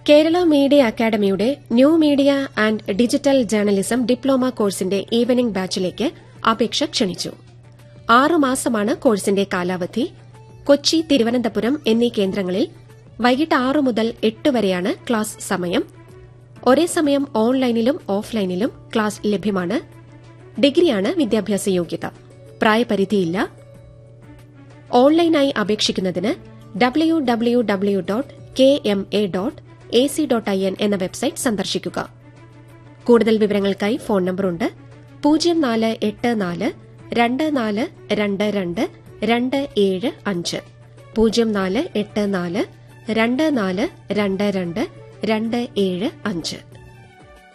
Kerala media അക്കാദമിയുടെ new media and digital journalism diploma കോഴ്സിന്റെ evening ബാച്ചിലേക്ക് അപേക്ഷ ക്ഷണിച്ചു ആറുമാസമാണ് കോഴ്സിന്റെ കാലാവധി കൊച്ചി തിരുവനന്തപുരം എന്നീ കേന്ദ്രങ്ങളിൽ വൈകിട്ട് ആറു മുതൽ എട്ട് വരെയാണ് ക്ലാസ് സമയം ഒരേ സമയം ഓൺലൈനിലും ഓഫ്ലൈനിലും ക്ലാസ് ലഭ്യമാണ് ഡിഗ്രിയാണ് വിദ്യാഭ്യാസ യോഗ്യത പ്രായപരിധിയില്ല ഓൺലൈനായി അപേക്ഷിക്കുന്നതിന് W W W dot K M A dot A C dot I N എന്ന വെബ്സൈറ്റ് സന്ദർശിക്കുക കൂടുതൽ വിവരങ്ങൾക്കായി ഫോൺ നമ്പറുണ്ട് പൂജ്യം നാല് എട്ട് നാല് രണ്ട് നാല് രണ്ട് രണ്ട് രണ്ട് ഏഴ് അഞ്ച് പൂജ്യം നാല് എട്ട് നാല് രണ്ട് നാല് രണ്ട് രണ്ട് രണ്ട് ഏഴ് അഞ്ച്